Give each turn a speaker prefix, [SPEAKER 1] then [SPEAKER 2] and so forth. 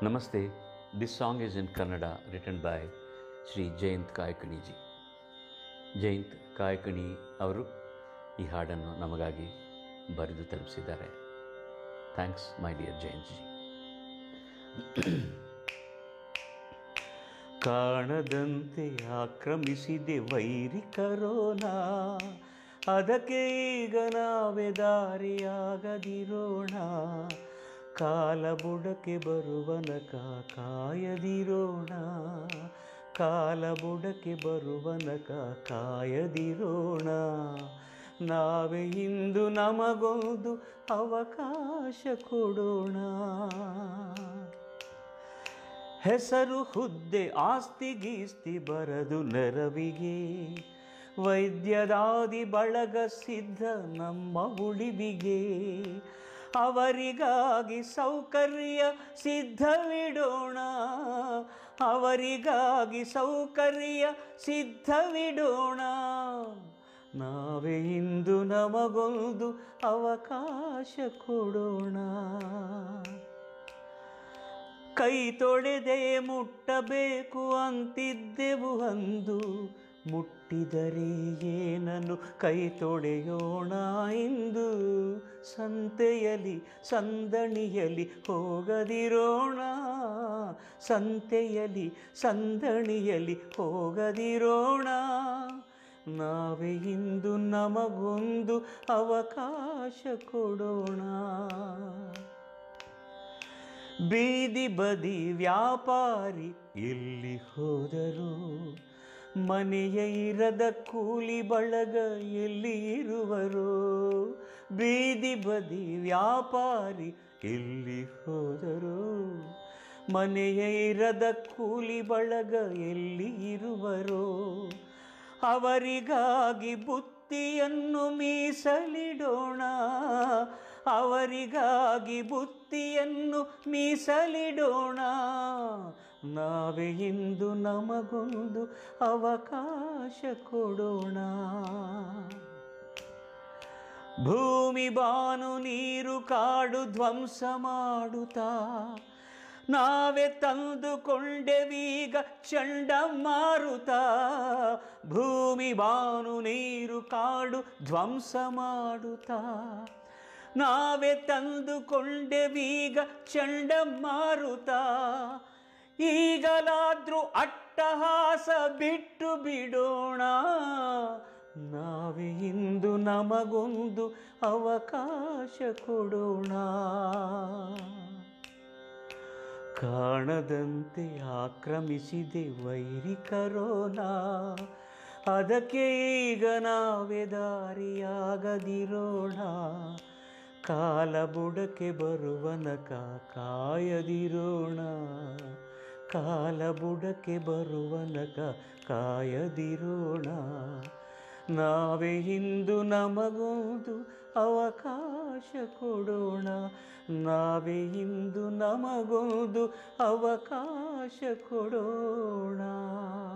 [SPEAKER 1] Namaste. This song is in Kannada, written by Shri Jayant ಕಾಯಕಣಿಜಿ Jayant ಕಾಯಕಣಿ ಅವರು ಈ ಹಾಡನ್ನು ನಮಗಾಗಿ ಬರೆದು ತಲುಪಿಸಿದ್ದಾರೆ thanks my dear Jayant ji ಕಾಣದಂತೆ ಆಕ್ರಮಿಸಿದೆ ವೈರಿ ಕರೋನಾ ಅದಕ್ಕೆ ಈಗ ನಾವೇ ದಾರಿಯಾಗದಿರೋಣ ಕಾಲ ಬುಡಕ್ಕೆ ಬರುವನಕ ಕಾಯದಿರೋಣ ಕಾಲ ಬುಡಕ್ಕೆ ಬರುವನಕ ಕಾಯದಿರೋಣ ನಾವೇ ಇಂದು ನಮಗೊಂದು ಅವಕಾಶ ಕೊಡೋಣ ಹೆಸರು ಹುದ್ದೆ ಆಸ್ತಿ ಗೀಸ್ತಿ ಬರದು ನೆರವಿಗೆ ವೈದ್ಯದಾದಿ ಬಳಗ ಸಿದ್ಧ ನಮ್ಮ ಉಳಿವಿಗೆ ಅವರಿಗಾಗಿ ಸೌಕರ್ಯ ಸಿದ್ಧವಿಡೋಣ ಅವರಿಗಾಗಿ ಸೌಕರ್ಯ ಸಿದ್ಧವಿಡೋಣ ನಾವೇ ಇಂದು ನಮಗೊಂದು ಅವಕಾಶ ಕೊಡೋಣ ಕೈ ತೊಳೆದೆ ಮುಟ್ಟಬೇಕು ಅಂತಿದ್ದೆವು ಅಂದು ಮುಟ್ಟಿದರೆ ಏನನ್ನು ಕೈ ತೊಳೆಯೋಣ ಇಂದು ಸಂತೆಯಲಿ ಸಂದಣಿಯಲಿ ಹೋಗದಿರೋಣ ಸಂತೆಯಲಿ ಸಂದಣಿಯಲಿ ಹೋಗದಿರೋಣ ನಾವೇ ಇಂದು ನಮಗೊಂದು ಅವಕಾಶ ಕೊಡೋಣ ಬೀದಿ ಬದಿ ವ್ಯಾಪಾರಿ ಎಲ್ಲಿ ಹೋದರು ಮನೆಯ ಇರದ ಕೂಲಿ ಬಳಗ ಎಲ್ಲಿ ಇರುವರು ಬೀದಿ ಬದಿ ವ್ಯಾಪಾರಿ ಎಲ್ಲಿ ಹೋದರು ಮನೆಯ ಇರದ ಕೂಲಿ ಬಳಗ ಎಲ್ಲಿ ಇರುವರು ಅವರಿಗಾಗಿ ಬುತ್ತಿಯನ್ನು ಮೀಸಲಿಡೋಣ ಅವರಿಗಾಗಿ ಬುತ್ತಿಯನ್ನು ಮೀಸಲಿಡೋಣ ನಾವೇ ಇಂದು ನಮಗೊಂದು ಅವಕಾಶ ಕೊಡೋಣ ಭೂಮಿ ಬಾನು ನೀರು ಕಾಡು ಧ್ವಂಸ ಮಾಡುತ್ತಾ ನಾವೇ ತಂದುಕೊಂಡೆವೀಗ ಚಂಡಮಾರುತ ಭೂಮಿ ಬಾನು ನೀರು ಕಾಡು ಧ್ವಂಸ ಮಾಡುತ್ತಾ ನಾವೇ ತಂದುಕೊಂಡೆವೀಗ ಚಂಡಮಾರುತ ಈಗಲಾದ್ರೂ ಅಟ್ಟಹಾಸ ಬಿಟ್ಟು ಬಿಡೋಣ ನಾವೇ ಇಂದು ನಮಗೊಂದು ಅವಕಾಶ ಕೊಡೋಣ ಕಾಣದಂತೆ ಆಕ್ರಮಿಸಿದೆ ವೈರಿ ಕರೋನಾ ಅದಕ್ಕೆ ಈಗ ನಾವೇ ದಾರಿಯಾಗದಿರೋಣ ಕಾಲ ಬುಡಕ್ಕೆ ಬರುವನಕ ಕಾಯದಿರೋಣ ಕಾಲ ಬುಡಕ್ಕೆ ಬರುವನಕ ಕಾಯದಿರೋಣ ನಾವೇ ಇಂದು ನಮಗೊಂದು ಅವಕಾಶ ಕೊಡೋಣ ನಾವೇ ಇಂದು ನಮಗೊಂದು ಅವಕಾಶ ಕೊಡೋಣ